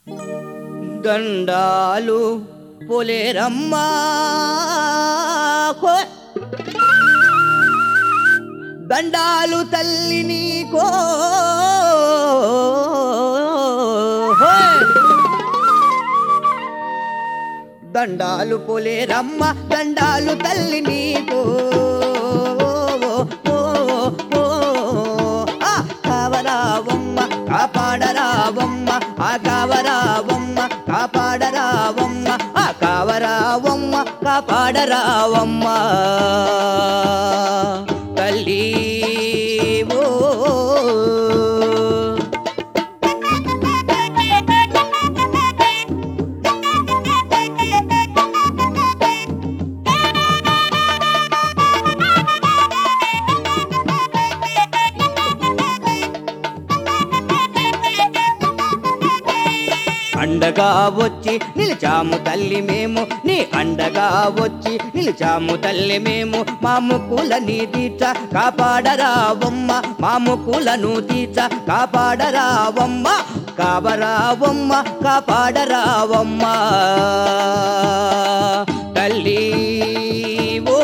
దండాలు పొలేరమ్మా కో దండాలు తల్లి నీకో దండాలు పొలేరమ్మ దండాలు తల్లి నీకో ఆ కావరావమ్మ కాపాడరావమ్మ ఆ కావరావమ్మ కాపాడరావమ్మ ఆ కావరావమ్మ కాపాడరావమ్మ తల్లి ఓ అండగా వచ్చి నిలిచాము తల్లి మేము నీ అండగా వచ్చి నిలిచాము తల్లి మేము మా ముక్కులని తీర్చ కాపాడరావమ్మ మా ముక్కులను తీర్చ కాపాడరావమ్మ కావరావమ్మ కాపాడరావమ్మ తల్లి ఓ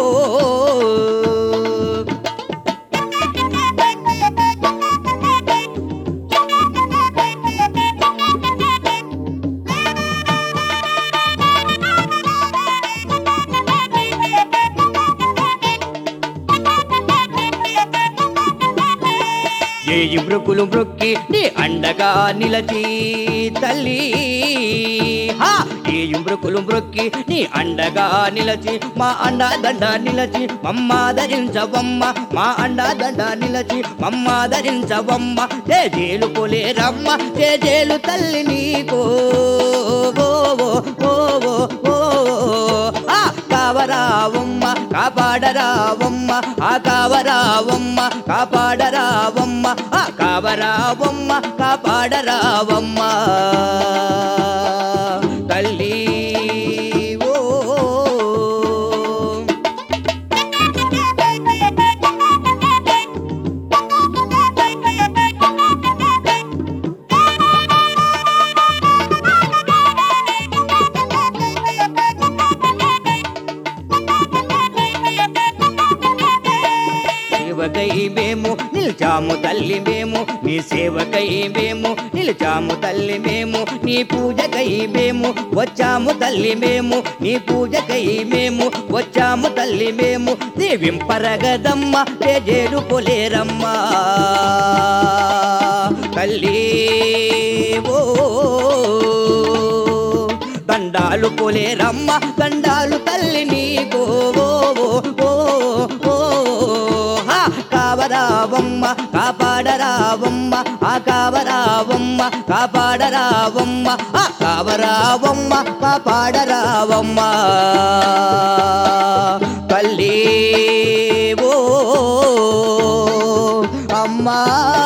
ఏయి మృకులు మృక్కి నీ అండగా నిలచి తల్లి హా ఏయి మృకులు మృక్కి నీ అండగా నిలచి మా అండ దండ నిలచి మమ్మాదరించవమ్మ మా అండ దండ నిలచి మమ్మాదరించవమ్మ జేజేలు కొలేరమ్మ జేజేలు తల్లి నీకో ఓ ఓ ఓ ఓ ఓ ఆ కావరావమ్మ కాపాడరావమ్మ ఆ కావరావమ్మ కాపాడరావమ్మ ఆ కావరావమ్మ కాపాడరావమ్మ తల్లి ఓ సేవకై మేము నిలిచాము తల్లి మేము నీ సేవకై మేము నిలిచాము తల్లి మేము నీ పూజకై మేము వచ్చాము తల్లి మేము నీ పూజకై మేము వచ్చాము తల్లి మేము దేవింపరగదమ్మ తేజేరు పొలేరమ్మ తల్లి ఓ దండాలు పొలేరమ్మ దండాలు తల్లి నీకో ఓ ఓ ఓ హా కావరావమ్మ కాపాడరావమ్మ ఆ కావరావమ్మ కాపాడరావమ్మ ఆ కావరావమ్మ కాపాడరావమ్మ తల్లి ఓ అమ్మా